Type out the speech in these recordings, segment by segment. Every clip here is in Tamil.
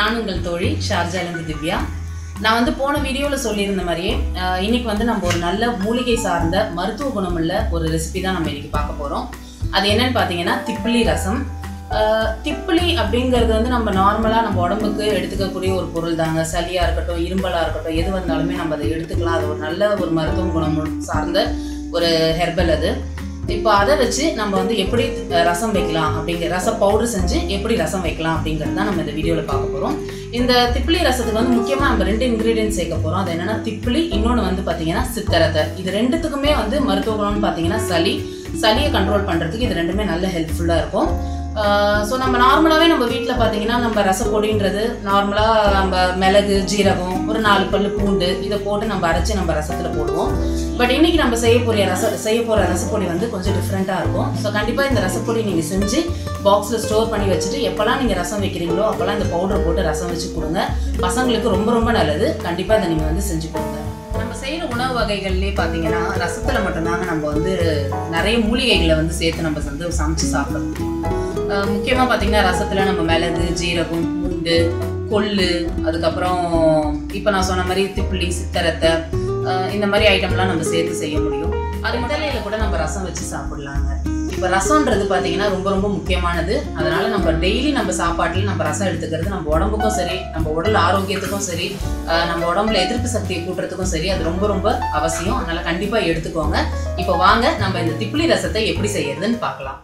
நான் உங்கள் தோழி ஷார்ஜாலேருந்து திவ்யா நான் வந்து போன வீடியோவில் சொல்லியிருந்த மாதிரியே அஹ், இன்னைக்கு வந்து நம்ம ஒரு நல்ல மூலிகை சார்ந்த மருத்துவ குணமுள்ள ஒரு ரெசிபி தான் நம்ம இன்னைக்கு பார்க்க போகிறோம் அது என்னன்னு பார்த்தீங்கன்னா திப்பிலி ரசம் அஹ், திப்பிலி அப்படிங்கிறது வந்து நம்ம நார்மலாக நம்ம உடம்புக்கு எடுத்துக்கக்கூடிய ஒரு பொருள் தாங்க சளியாக இருக்கட்டும் இரும்பலாக இருக்கட்டும் எது வந்தாலுமே நம்ம அதை எடுத்துக்கலாம் அது ஒரு நல்ல ஒரு மருத்துவ குணம் சார்ந்த ஒரு ஹெர்பல் அது இப்போ அதை வச்சு நம்ம வந்து எப்படி அஹ், ரசம் வைக்கலாம் அப்படிங்கிற ரச பவுடர் செஞ்சு எப்படி ரசம் வைக்கலாம் அப்படிங்கிறது தான் நம்ம இந்த வீடியோவில் பார்க்க போகிறோம் இந்த திப்பிலி ரசத்துக்கு வந்து முக்கியமாக நம்ம ரெண்டு இன்க்ரீடியன்ட் சேர்க்க போகிறோம் அது என்னன்னா திப்பிலி இன்னொன்று வந்து பார்த்தீங்கன்னா சித்தரத்தை இது ரெண்டுத்துக்குமே வந்து மருத்துவ குணம்னு பார்த்தீங்கன்னா சளி சளியை கண்ட்ரோல் பண்ணுறதுக்கு இது ரெண்டுமே நல்ல ஹெல்ப்ஃபுல்லாக இருக்கும் ஸோ நம்ம நார்மலாகவே நம்ம வீட்டில் பார்த்தீங்கன்னா நம்ம ரசப்பொடின்றது நார்மலாக நம்ம மிளகு ஜீரகம் ஒரு நாலு பல்லு பூண்டு இதை போட்டு நம்ம அரைச்சி நம்ம ரசத்தில் போடுவோம் பட் இன்னைக்கு நம்ம செய்ய போகிற ரச செய்ய போகிற ரசப்பொடி வந்து கொஞ்சம் டிஃப்ரெண்ட்டாக இருக்கும் ஸோ கண்டிப்பாக இந்த ரசப்பொடி நீங்கள் செஞ்சு பாக்ஸில் ஸ்டோர் பண்ணி வச்சுட்டு எப்போல்லாம் நீங்கள் ரசம் வைக்கிறீங்களோ அப்போல்லாம் இந்த பவுடர் போட்டு ரசம் வச்சு கொடுங்க பசங்களுக்கு ரொம்ப ரொம்ப நல்லது கண்டிப்பாக இதை நீங்கள் வந்து செஞ்சு கொடுங்க நம்ம செய்கிற உணவு வகைகள்லேயே பார்த்தீங்கன்னா ரசத்தில் மட்டும்தாங்க நம்ம வந்து நிறைய மூலிகைகளை வந்து சேர்த்து நம்ம வந்து சமைச்சு சாப்பிடணும் முக்கியமாக பார்த்தீங்கன்னா ரசத்தில் நம்ம மிளகு ஜீரகம் பூண்டு கொள்ளு அதுக்கப்புறம் இப்போ நான் சொன்ன மாதிரி திப்பிலி சித்தரத்தை அஹ் இந்த மாதிரி ஐட்டம்லாம் நம்ம சேர்த்து செய்ய முடியும் அது முதலையில கூட நம்ம ரசம் வச்சு சாப்பிடலாங்க இப்போ ரசம்ன்றது பார்த்தீங்கன்னா ரொம்ப ரொம்ப முக்கியமானது அதனால நம்ம டெய்லி நம்ம சாப்பாட்டில் நம்ம ரசம் எடுத்துக்கிறது நம்ம உடம்புக்கும் சரி நம்ம உடல் ஆரோக்கியத்துக்கும் சரி அஹ் நம்ம உடம்புல எதிர்ப்பு சக்தியை கூட்டுறதுக்கும் சரி அது ரொம்ப ரொம்ப அவசியம் அதனால கண்டிப்பாக எடுத்துக்கோங்க இப்போ வாங்க நம்ம இந்த திப்பிலி ரசத்தை எப்படி செய்யறதுன்னு பார்க்கலாம்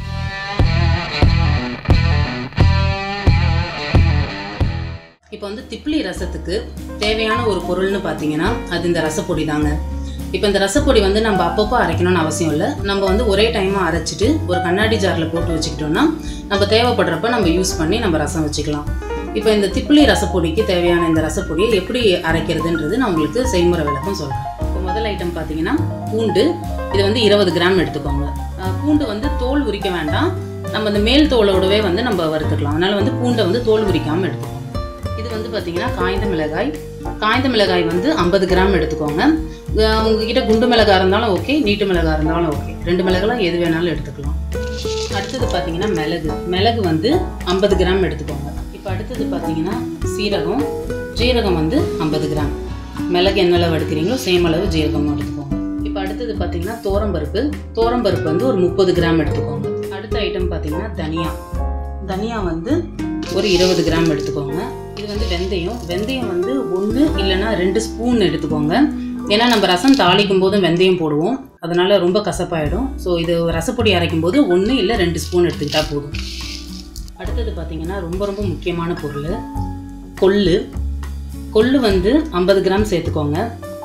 இப்போ வந்து திப்பிலி ரசத்துக்கு தேவையான ஒரு பொருள்னு பார்த்தீங்கன்னா அது இந்த ரசப்பொடி தாங்க இப்போ இந்த ரசப்பொடி வந்து நம்ம அப்பப்போ அரைக்கணும்னு அவசியம் இல்லை நம்ம வந்து ஒரே டைமாக அரைச்சிட்டு ஒரு கண்ணாடி ஜாரில் போட்டு வச்சுக்கிட்டோம்னா நம்ம தேவைப்படுறப்ப நம்ம யூஸ் பண்ணி நம்ம ரசம் வச்சுக்கலாம் இப்போ இந்த திப்பிலி ரசப்பொடிக்கு தேவையான இந்த ரசப்பொடியை எப்படி அரைக்கிறதுன்றது நான் உங்களுக்கு செய்முறை விளக்கம் சொல்கிறேன் இப்போ முதல் ஐட்டம் பார்த்தீங்கன்னா பூண்டு இது வந்து இருபது கிராம் எடுத்துக்கோங்க அஹ் பூண்டு வந்து தோல் உரிக்க வேண்டாம் நம்ம இந்த மேல் தோலோடவே வந்து நம்ம வறுத்துக்கலாம் அதனால் வந்து பூண்டை வந்து தோல் உரிக்காமல் எடுத்துக்கோங்க இது வந்து பார்த்தீங்கன்னா காய்ந்த மிளகாய் காய்ந்த மிளகாய் வந்து ஐம்பது கிராம் எடுத்துக்கோங்க அஹ் உங்ககிட்ட குண்டு மிளகாய் இருந்தாலும் ஓகே நீட்டு மிளகாய் இருந்தாலும் ஓகே ரெண்டு மிளகாய் எது வேணாலும் எடுத்துக்கலாம் அடுத்தது பார்த்தீங்கன்னா மிளகு மிளகு வந்து ஐம்பது கிராம் எடுத்துக்கோங்க இப்போ அடுத்தது பார்த்தீங்கன்னா சீரகம் ஜீரகம் வந்து ஐம்பது கிராம் மிளகு என்ன அளவு எடுக்கிறீங்களோ சேம் அளவு ஜீரகமும் எடுத்துக்கோங்க இப்போ அடுத்தது பார்த்தீங்கன்னா தோரம்பருப்பு தோரம்பருப்பு வந்து ஒரு முப்பது கிராம் எடுத்துக்கோங்க அடுத்த ஐட்டம் பார்த்தீங்கன்னா தனியா தனியா வந்து ஒரு இருபது கிராம் எடுத்துக்கோங்க இது வந்து வெந்தயம் வெந்தயம் வந்து ஒன்று இல்லைன்னா ரெண்டு ஸ்பூன் எடுத்துக்கோங்க ஏன்னா நம்ம ரசம் தாளிக்கும் போதும் வெந்தயம் போடுவோம் அதனால ரொம்ப கசப்பாயிடும் ஸோ இது ரசப்பொடி அரைக்கும் போது ஒன்று இல்லை ரெண்டு ஸ்பூன் எடுத்துக்கிட்டா போதும் அடுத்தது பார்த்தீங்கன்னா ரொம்ப ரொம்ப முக்கியமான பொருள் கொள்ளு கொள்ளு வந்து ஐம்பது கிராம் சேர்த்துக்கோங்க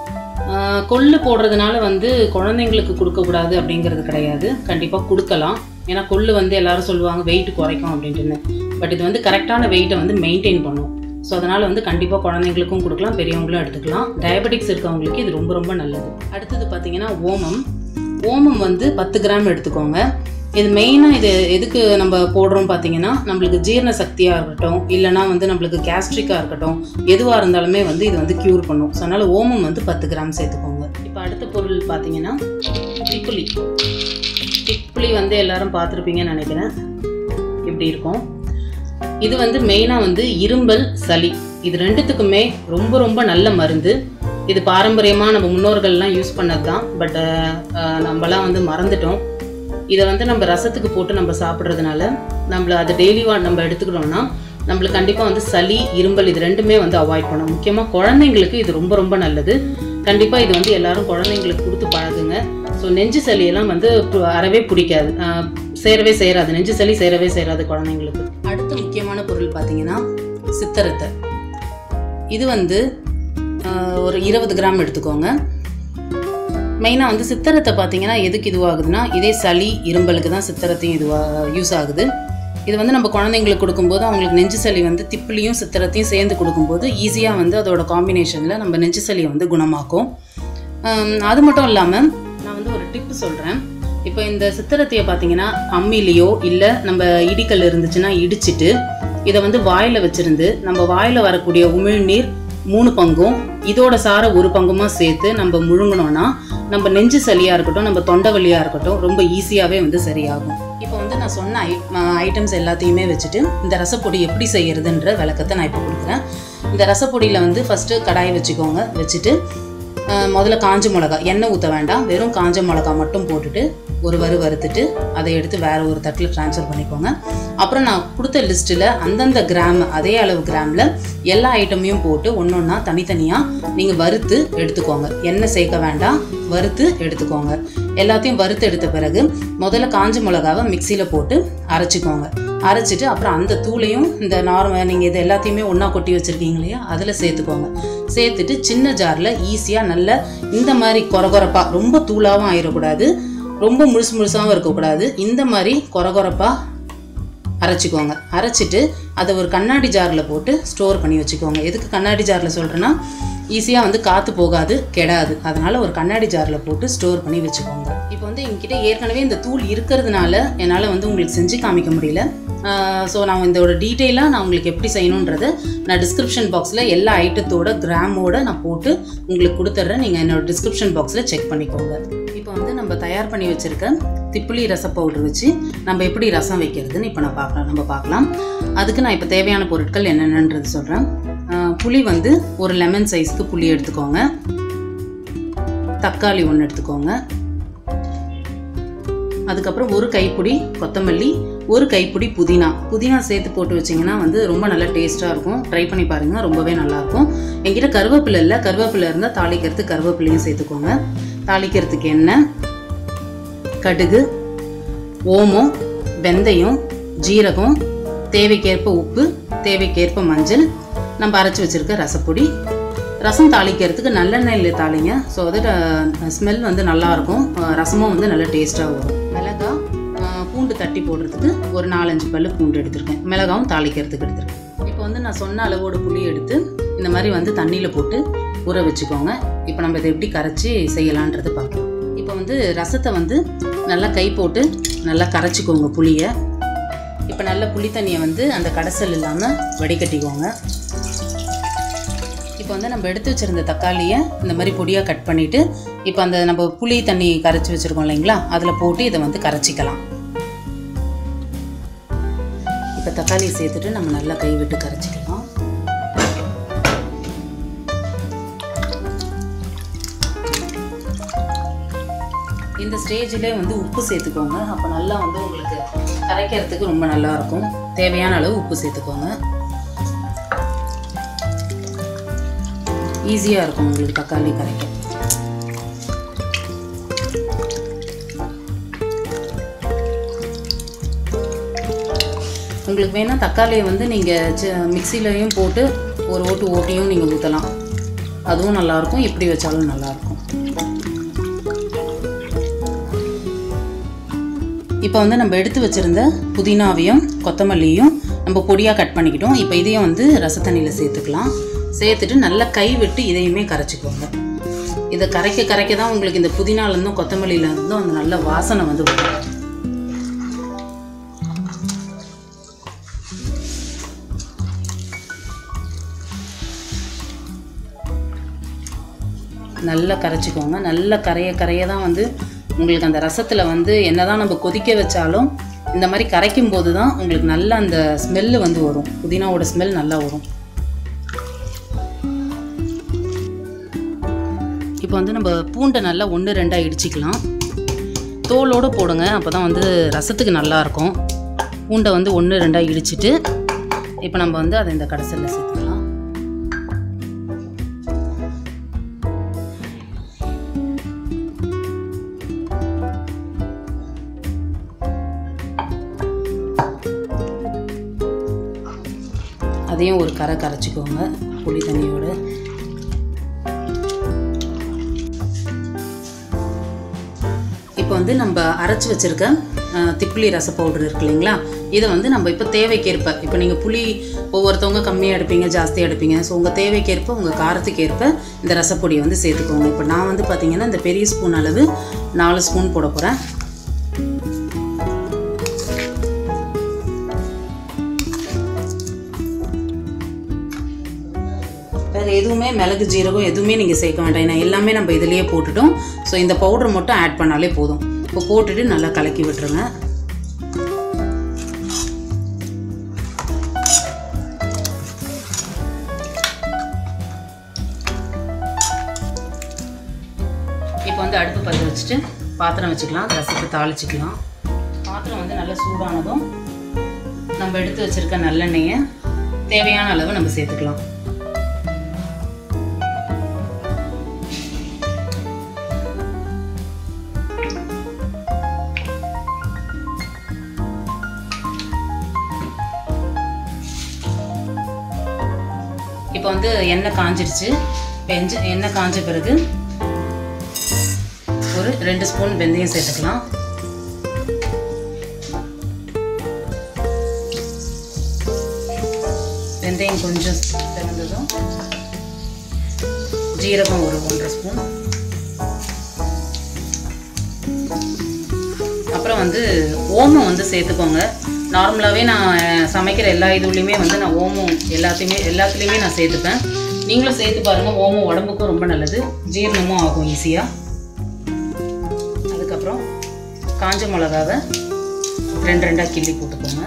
ஆஹ் கொள்ளு போடுறதுனால வந்து குழந்தைங்களுக்கு கொடுக்கக்கூடாது அப்படிங்கிறது கிடையாது கண்டிப்பாக கொடுக்கலாம் ஏன்னா கொள்ளு வந்து எல்லாரும் சொல்லுவாங்க வெயிட் குறைக்கும் அப்படின்ட்டுன்னு பட் இது வந்து கரெக்டான வெயிட்டை வந்து மெயின்டைன் பண்ணும் ஸோ அதனால் வந்து கண்டிப்பாக குழந்தைங்களுக்கும் கொடுக்கலாம் பெரியவங்களும் எடுத்துக்கலாம் டயபெட்டிக்ஸ் இருக்கவங்களுக்கு இது ரொம்ப ரொம்ப நல்லது அடுத்தது பார்த்தீங்கன்னா ஓமம் ஓமம் வந்து பத்து கிராம் எடுத்துக்கோங்க இது மெயினாக இது எதுக்கு நம்ம போடுறோம் பார்த்தீங்கன்னா நம்மளுக்கு ஜீரண சக்தியாக இருக்கட்டும் இல்லைனா வந்து நம்மளுக்கு கேஸ்ட்ரிக்காக இருக்கட்டும் எதுவாக இருந்தாலுமே வந்து இது வந்து க்யூர் பண்ணும் ஸோ அதனால் ஓமம் வந்து பத்து கிராம் சேர்த்துக்கோங்க இப்போ அடுத்த பொருள் பார்த்தீங்கன்னா திப்புளி திப்புளி வந்து எல்லாரும் பார்த்துருப்பீங்கன்னு நினைக்கிறேன் இப்படி இருக்கும் இது வந்து மெயினாக வந்து இரும்பல் சளி இது ரெண்டுத்துக்குமே ரொம்ப ரொம்ப நல்ல மருந்து இது பாரம்பரியமாக நம்ம முன்னோர்கள்லாம் யூஸ் பண்ணது தான் பட் நம்மலாம் வந்து மறந்துட்டோம் இதை வந்து நம்ம ரசத்துக்கு போட்டு நம்ம சாப்பிட்றதுனால நம்மள அதை டெய்லியாக நம்ம எடுத்துக்கிட்டோம்னா நம்மளுக்கு கண்டிப்பாக வந்து சளி இரும்பல் இது ரெண்டுமே வந்து அவாய்ட் பண்ணும் முக்கியமாக குழந்தைங்களுக்கு இது ரொம்ப ரொம்ப நல்லது கண்டிப்பாக இது வந்து எல்லாரும் குழந்தைங்களுக்கு கொடுத்து பழகுங்க ஸோ நெஞ்சு சளியெல்லாம் வந்து பு- அறவே பிடிக்காது ஆஹ் சேரவே சேராது நெஞ்சு சளி சேரவே சேராது குழந்தைங்களுக்கு அடுத்த முக்கியமான பொருள் பார்த்தீங்கன்னா சித்தரத்தை இது வந்து ஆஹ் ஒரு இருபது கிராம் எடுத்துக்கோங்க மெயினாக வந்து சித்தரத்தை பார்த்தீங்கன்னா எதுக்கு இதுவாகுதுன்னா இதே சளி இரும்பலுக்கு தான் சித்தரத்தையும் இதுவாக யூஸ் ஆகுது இது வந்து நம்ம குழந்தைங்களுக்கு கொடுக்கும்போது அவங்களுக்கு நெஞ்சு சளி வந்து திப்பிலியும் சித்திரத்தையும் சேர்ந்து கொடுக்கும்போது ஈஸியாக வந்து அதோட காம்பினேஷனில் நம்ம நெஞ்சு சளியை வந்து குணமாக்கும் ஆம், அது மட்டும் இல்லாமல் நான் வந்து ஒரு டிப்பு சொல்கிறேன் இப்போ இந்த சித்திரத்தையை பார்த்தீங்கன்னா அம்மிலேயோ இல்லை நம்ம இடிக்கல் இருந்துச்சுன்னா இடிச்சிட்டு இதை வந்து வாயில் வச்சிருந்து நம்ம வாயில் வரக்கூடிய உமிழ்நீர் மூணு பங்கும் இதோட சார ஒரு பங்குமா சேர்த்து நம்ம முழுங்கினோன்னா நம்ம நெஞ்சு சளியாக இருக்கட்டும் நம்ம தொண்டை வலியாக இருக்கட்டும் ரொம்ப ஈஸியாகவே வந்து சரியாகும் இப்போ வந்து நான் நான் சொன்ன ஐ ஐட்டம்ஸ் எல்லாத்தையுமே வச்சுட்டு இந்த ரசப்பொடி எப்படி செய்யறதுன்ற விளக்கத்தை நான் இப்போ கொடுக்குறேன் இந்த ரசப்பொடியில் வந்து ஃபஸ்ட்டு கடாயை வச்சுக்கோங்க வச்சுட்டு அஹ், முதல்ல காஞ்ச மிளகா எண்ணெய் ஊற்ற வேண்டாம் வெறும் காஞ்ச மிளகா மட்டும் போட்டுட்டு ஒரு வறு வறுத்துட்டு அதை எடுத்து வேற ஒரு தட்டில் ட்ரான்ஸ்ஃபர் பண்ணிக்கோங்க அப்புறம் நான் கொடுத்த லிஸ்ட்டில் அந்தந்த கிராம் அதே அளவு கிராமில் எல்லா ஐட்டமையும் போட்டு ஒன்று ஒன்றா தனித்தனியாக நீங்கள் வறுத்து எடுத்துக்கோங்க எண்ணெய் சேர்க்க வேண்டாம் வறுத்து எடுத்துக்கோங்க எல்லாத்தையும் வறுத்து எடுத்த பிறகு முதல்ல காஞ்ச மிளகாவை மிக்சியில் போட்டு அரைச்சிக்கோங்க அரைச்சிட்டு அப்புறம் அந்த தூளையும் இந்த நார்மல் நீங்கள் இது எல்லாத்தையுமே ஒன்றா கொட்டி வச்சுருக்கீங்க இல்லையா அதில் சேர்த்துக்கோங்க சேர்த்துட்டு சின்ன ஜாரில் ஈஸியாக நல்ல இந்த மாதிரி கொரகொரப்பாக ரொம்ப தூளாகவும் ஆயிடக்கூடாது ரொம்ப முழுசு முழுசாகவும் இருக்கக்கூடாது இந்த மாதிரி கொரகொரப்பாக அரைச்சிக்கோங்க அரைச்சிட்டு அதை ஒரு கண்ணாடி ஜாரில் போட்டு ஸ்டோர் பண்ணி வச்சுக்கோங்க எதுக்கு கண்ணாடி ஜாரில் சொல்கிறேன்னா ஈஸியாக வந்து காற்று போகாது கெடாது அதனால் ஒரு கண்ணாடி ஜாரில் போட்டு ஸ்டோர் பண்ணி வச்சுக்கோங்க இப்போ வந்து என்கிட்ட ஏற்கனவே இந்த தூள் இருக்கிறதுனால என்னால் வந்து உங்களுக்கு செஞ்சு காமிக்க முடியல ஸோ நான் இதோட டீட்டெயிலாக நான் உங்களுக்கு எப்படி செய்யணுன்றதை நான் டிஸ்கிரிப்ஷன் பாக்ஸில் எல்லா ஐட்டத்தோட கிராமோட நான் போட்டு உங்களுக்கு கொடுத்துட்றேன் நீங்கள் என்னோட டிஸ்கிரிப்ஷன் பாக்ஸில் செக் பண்ணிக்கோங்க இப்போ வந்து நம்ம தயார் பண்ணி வச்சுருக்க திப்பிலி ரச பவுடர் வச்சு நம்ம எப்படி ரசம் வைக்கிறதுன்னு இப்போ நான் பார்க்கலாம் நம்ம பார்க்கலாம் அதுக்கு நான் இப்போ தேவையான பொருட்கள் என்னென்னன்றது சொல்கிறேன் புளி வந்து ஒரு லெமன் சைஸ்க்கு புளி எடுத்துக்கோங்க தக்காளி ஒன்று எடுத்துக்கோங்க அதுக்கப்புறம் ஒரு கைப்பிடி கொத்தமல்லி ஒரு கைப்பிடி புதினா புதினா சேர்த்து போட்டு வச்சிங்கன்னா வந்து ரொம்ப நல்லா டேஸ்ட்டாக இருக்கும் ட்ரை பண்ணி பாருங்கள் ரொம்பவே நல்லாயிருக்கும் என்கிட்ட கருவேப்பிலை இல்லை கருவேப்பிலை இருந்தால் தாளிக்கிறதுக்கு கருவேப்பிலையும் சேர்த்துக்கோங்க தாளிக்கிறதுக்கு எண்ணெய் கடுகு ஓமம் வெந்தயம் ஜீரகம் தேவைக்கேற்ப உப்பு தேவைக்கேற்ப மஞ்சள் நம்ம அரைச்சி வச்சுருக்க ரசப்பொடி ரசம் தாளிக்கிறதுக்கு நல்லெண்ணெயில் தாளிங்க ஸோ அதோட ஸ்மெல் வந்து நல்லாயிருக்கும் ரசமும் வந்து நல்லா டேஸ்ட்டாக வரும் மிளகா அஹ், பூண்டு தட்டி போடுறதுக்கு ஒரு நாலஞ்சு பல்லு பூண்டு எடுத்திருக்கேன் மிளகாவும் தாளிக்கிறதுக்கு எடுத்திருக்கேன் இப்போ வந்து நான் சொன்ன அளவோட புளி எடுத்து இந்த மாதிரி வந்து தண்ணியில் போட்டு ஊற வச்சுக்கோங்க இப்போ நம்ம இதை எப்படி கரைச்சி செய்யலான்றது பார்க்கலாம் இப்போ வந்து ரசத்தை வந்து நல்லா கை போட்டு நல்லா கரைச்சிக்கோங்க புளியை இப்போ நல்ல புளி தண்ணியை வந்து அந்த கடைசல் இல்லாமல் வடிகட்டிக்கோங்க இப்போ வந்து நம்ம எடுத்து வச்சிருந்த தக்காளியை இந்த மாதிரி பொடியாக கட் பண்ணிவிட்டு இப்போ அந்த நம்ம புளி தண்ணி கரைச்சி வச்சுருக்கோம் இல்லைங்களா அதில் போட்டு இதை வந்து கரைச்சிக்கலாம் இப்போ தக்காளியை சேர்த்துட்டு நம்ம நல்லா கை விட்டு கரைச்சிக்கலாம் இந்த ஸ்டேஜில் வந்து உப்பு சேர்த்துக்கோங்க அப்போ நல்லா வந்து உங்களுக்கு கரைக்கிறதுக்கு ரொம்ப நல்லா இருக்கும் தேவையான அளவு உப்பு சேர்த்துக்கோங்க ஈஸியாக இருக்கும் உங்களுக்கு தக்காளி கரைக்க உங்களுக்கு வேணால் தக்காளியை வந்து நீங்கள் மிக்சிலையும் போட்டு ஒரு ஓட்டு ஓட்டியும் நீங்கள் ஊற்றலாம் அதுவும் நல்லாயிருக்கும் இப்படி வச்சாலும் நல்லாயிருக்கும் இப்போ வந்து நம்ம எடுத்து வச்சுருந்த புதினாவையும் கொத்தமல்லியும் நம்ம பொடியாக கட் பண்ணிக்கிட்டோம் இப்போ இதையும் வந்து ரசத்தண்ணியில் சேர்த்துக்கலாம் சேர்த்துட்டு நல்லா கை விட்டு இதையுமே கரைச்சிக்கோங்க இதை கரைக்க கரைக்க தான் உங்களுக்கு இந்த புதினாலேருந்தும் கொத்தமல்லியிலேருந்தும் அந்த நல்ல வாசனை வந்து வரும் நல்லா கரைச்சிக்கோங்க நல்லா கரைய கரைய தான் வந்து உங்களுக்கு அந்த ரசத்தில் வந்து என்னதான் நம்ம கொதிக்க வச்சாலும் இந்த மாதிரி கரைக்கும் போது தான் உங்களுக்கு நல்ல அந்த ஸ்மெல்லு வந்து வரும் புதினாவோட ஸ்மெல் நல்லா வரும் இப்போ வந்து நம்ம பூண்டை நல்லா ஒன்று ரெண்டாக இடிச்சிக்கலாம் தோலோடு போடுங்க அப்போ தான் வந்து ரசத்துக்கு நல்லாயிருக்கும் பூண்டை வந்து ஒன்று ரெண்டாக இடிச்சிட்டு இப்போ நம்ம வந்து அதை இந்த கடைசலில் சேர்த்துக்கலாம் அதையும் ஒரு கரை கரைச்சிக்கோங்க புளி தண்ணியோடு இப்போ வந்து நம்ம அரைச்சி வச்சுருக்க அஹ், திப்பிலி ரச பவுடர் இருக்கு இல்லைங்களா இதை வந்து நம்ம இப்போ தேவைக்கேற்ப இப்போ நீங்கள் புளி ஒவ்வொருத்தவங்க கம்மியாக எடுப்பீங்க ஜாஸ்தியாக எடுப்பீங்க ஸோ உங்கள் தேவைக்கேற்ப உங்கள் காரத்துக்கு ஏற்ப இந்த ரசப்பொடியை வந்து சேர்த்துக்கோங்க இப்போ நான் வந்து பார்த்தீங்கன்னா இந்த பெரிய ஸ்பூன் அளவு நாலு ஸ்பூன் போட போகிறேன் வேறு எதுவுமே மிளகு ஜீரகம் எதுவுமே நீங்கள் சேர்க்க வேண்டாம் ஏன்னா எல்லாமே நம்ம இதிலேயே போட்டுட்டோம் ஸோ இந்த பவுடர் மட்டும் ஆட் பண்ணாலே போதும் இப்போ போட்டுட்டு நல்லா கலக்கி விட்டுருங்க இப்போ வந்து அடுப்பு பற்ற வச்சுட்டு பாத்திரம் வச்சுக்கலாம் ரசத்தை தாளிச்சுக்கலாம் பாத்திரம் வந்து நல்லா சூடானதும் நம்ம எடுத்து வச்சிருக்க நல்லெண்ணெயை தேவையான அளவு நம்ம சேர்த்துக்கலாம் இப்போ வந்து எண்ணெய் காஞ்சிருச்சு வெஞ்ச எண்ணெய் காஞ்ச பிறகு ஒரு ரெண்டு ஸ்பூன் வெந்தயம் சேர்த்துக்கலாம் வெந்தயம் கொஞ்சம் திறந்ததும் ஜீரகம் ஒரு ஒன்றரை ஸ்பூன் அப்புறம் வந்து ஓமம் வந்து சேர்த்துக்கோங்க நார்மலாகவே நான் சமைக்கிற எல்லா இதுலேயுமே வந்து நான் ஓமம் எல்லாத்தையுமே எல்லாத்துலேயுமே நான் சேர்த்துப்பேன் நீங்களும் சேர்த்து பாருங்கள் ஓமம் உடம்புக்கும் ரொம்ப நல்லது ஜீரணமும் ஆகும் ஈஸியாக அதுக்கப்புறம் காஞ்ச மிளகாவை ரெண்டு ரெண்டாக கிள்ளி போட்டுக்கோங்க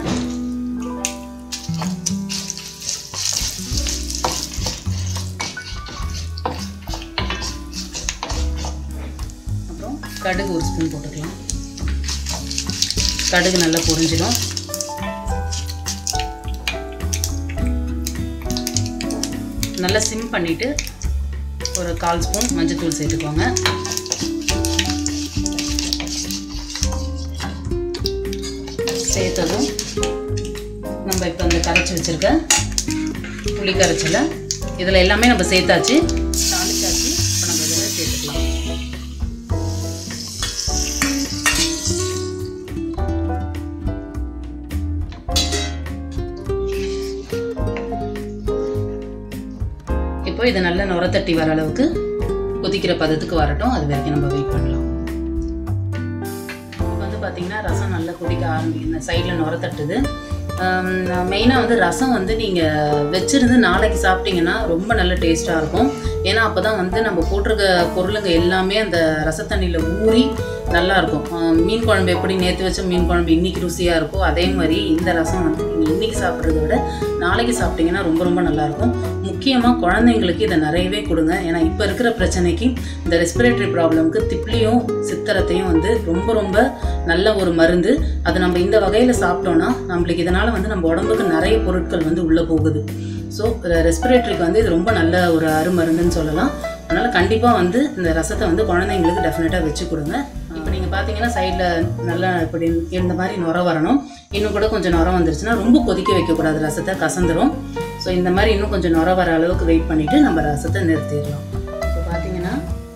அப்புறம் கடுகு ஒரு ஸ்பூன் போட்டுக்கலாம் கடுகு நல்லா பொரிஞ்சிடும் நல்லா சிம் பண்ணிவிட்டு ஒரு கால் ஸ்பூன் மஞ்சத்தூள் சேர்த்துக்கோங்க சேர்த்ததும் நம்ம இப்போ இந்த கரைச்சி வச்சுருக்க புளி கரைச்சலை இதில் எல்லாமே நம்ம சேர்த்தாச்சு தாளிச்சாச்சு இப்போ நம்ம இதில் சேர்த்துக்கலாம் இப்போ இது நல்லா நுரத்தட்டி வர அளவுக்கு கொதிக்கிற பதத்துக்கு வரட்டும் அது வரைக்கும் நம்ம வெயிட் பண்ணலாம் இப்போ வந்து பார்த்தீங்கன்னா ரசம் நல்லா கொதிக்க ஆரம்பி இந்த சைடில் நுர தட்டுது மெயினாக வந்து ரசம் வந்து நீங்கள் வச்சுருந்து நாளைக்கு சாப்பிட்டீங்கன்னா ரொம்ப நல்ல டேஸ்ட்டாக இருக்கும் ஏன்னா அப்போ தான் வந்து நம்ம போட்டிருக்க பொருளுங்க எல்லாமே அந்த ரசத்தண்ணியில் ஊறி நல்லா இருக்கும் ஆஹ் மீன் குழம்பு எப்படி நேற்று வச்ச மீன் குழம்பு இன்னைக்கு ருசியாக இருக்கோ அதே மாதிரி இந்த ரசம் வந்து நீங்கள் இன்னைக்கு சாப்பிட்றத விட நாளைக்கு சாப்பிட்டீங்கன்னா ரொம்ப ரொம்ப நல்லாயிருக்கும் முக்கியமாக குழந்தைங்களுக்கு இதை நிறையவே கொடுங்க ஏன்னா இப்போ இருக்கிற பிரச்சனைக்கு இந்த ரெஸ்பிரேட்டரி ப்ராப்ளம்க்கு திப்ளியும் சித்தரத்தையும் வந்து ரொம்ப ரொம்ப நல்ல ஒரு மருந்து அது நம்ம இந்த வகையில் சாப்பிட்டோன்னா நம்மளுக்கு இதனால் வந்து நம்ம உடம்புக்கு நிறைய பொருட்கள் வந்து உள்ளே போகுது ஸோ ரெஸ்பிரேட்டரிக்கு வந்து இது ரொம்ப நல்ல ஒரு அருமருந்துன்னு சொல்லலாம் அதனால் கண்டிப்பாக வந்து இந்த ரசத்தை வந்து குழந்தைங்களுக்கு டெஃபினட்டாக வச்சு கொடுங்க இப்போ நீங்கள் பார்த்தீங்கன்னா சைடில் நல்லா இப்படி இந்த மாதிரி நுர வரணும் இன்னும் கூட கொஞ்சம் நுர வந்துருச்சுன்னா ரொம்ப கொதிக்க வைக்கக்கூடாது ரசத்தை கசந்துரும் ஸோ இந்த மாதிரி இன்னும் கொஞ்சம் நுர வர அளவுக்கு வெயிட் பண்ணிவிட்டு நம்ம ரசத்தை நிறுத்திடலாம் இப்போ பார்த்தீங்கன்னா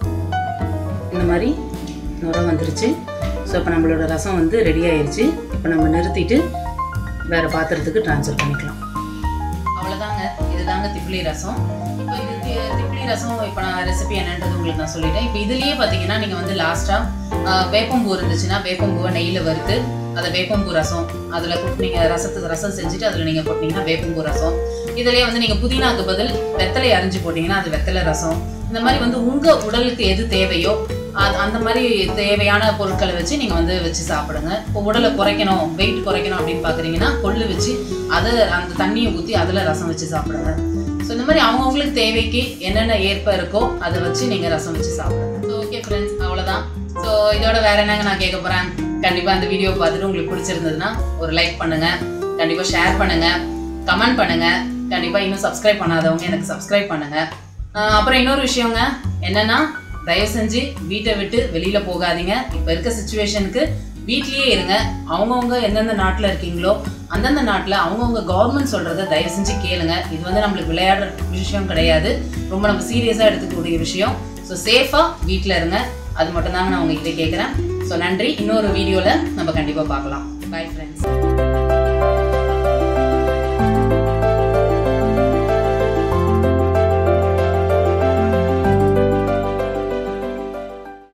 இந்த மாதிரி நுர வந்துருச்சு ஸோ இப்போ நம்மளோட ரசம் வந்து ரெடி ஆயிருச்சு இப்போ நம்ம நிறுத்திட்டு வேறு பாத்திரத்துக்கு ட்ரான்ஸ்ஃபர் பண்ணிக்கலாம் அவ்வளோதாங்க இதுதாங்க திப்ளி ரசம் இப்போ இது தி- திப்ளி ரசம் இப்போ நான் ரெசிபி என்னன்றது உங்களுக்கு நான் சொல்லிட்டேன் இப்போ இதுலேயே பார்த்தீங்கன்னா நீங்கள் வந்து லாஸ்ட்டாக வேப்பம்பூ இருந்துச்சுன்னா வேப்பம்பூவை நெய்யில் வறுத்து அதை வேப்பம்பூ ரசம் அதில் நீங்கள் ரசத்துக்கு ரசம் செஞ்சுட்டு அதில் நீங்கள் போட்டிங்கன்னா வேப்பம்பூ ரசம் இதுலேயே வந்து நீங்கள் புதினாக்கு பதில் வெத்தலை அரிஞ்சு போட்டிங்கன்னா அது வெத்தலை ரசம் இந்த மாதிரி வந்து உங்கள் உடலுக்கு எது தேவையோ அது அந்த மாதிரி தேவையான பொருட்களை வச்சு நீங்கள் வந்து வச்சு சாப்பிடுங்க இப்போ உடலை குறைக்கணும் வெயிட் குறைக்கணும் அப்படின்னு பார்க்குறீங்கன்னா கொள்ளு வச்சு அதை அந்த தண்ணியை ஊற்றி அதில் ரசம் வச்சு சாப்பிடுங்க ஸோ இந்த மாதிரி அவங்கவுங்களுக்கு தேவைக்கு என்னென்ன ஏற்ப இருக்கோ அதை வச்சு நீங்கள் ரசம் வச்சு சாப்பிடுங்க ஸோ ஓகே ஃப்ரெண்ட்ஸ் அவ்வளோதான் ஸோ இதோட வேற என்னங்க நான் கேட்க போகிறேன் கண்டிப்பாக இந்த வீடியோ பார்த்துட்டு உங்களுக்கு பிடிச்சிருந்ததுன்னா ஒரு லைக் பண்ணுங்க கண்டிப்பாக ஷேர் பண்ணுங்க கமெண்ட் பண்ணுங்க கண்டிப்பாக இன்னும் சப்ஸ்கிரைப் பண்ணாதவங்க எனக்கு சப்ஸ்கிரைப் பண்ணுங்க ஆஹ் அப்புறம் இன்னொரு விஷயங்க என்னன்னா தயவு செஞ்சு வீட்டை விட்டு வெளியில போகாதீங்க இப்போ இருக்க சுச்சுவேஷனுக்கு வீட்லயே இருங்க அவங்கவுங்க எந்தெந்த நாட்டில் இருக்கீங்களோ அந்தந்த நாட்டில் அவங்கவுங்க கவர்மெண்ட் சொல்றத தயவு செஞ்சு கேளுங்க இது வந்து நம்மளுக்கு விளையாடுற விஷயம் கிடையாது ரொம்ப நம்ம சீரியஸாக எடுத்துக்கக்கூடிய விஷயம் ஸோ சேஃபாக வீட்டில் இருங்க அது மட்டும் தாங்க நான் உங்ககிட்ட கேட்குறேன் ஸோ நன்றி இன்னொரு வீடியோவில் நம்ம கண்டிப்பாக பார்க்கலாம் பை ஃப்ரெண்ட்ஸ்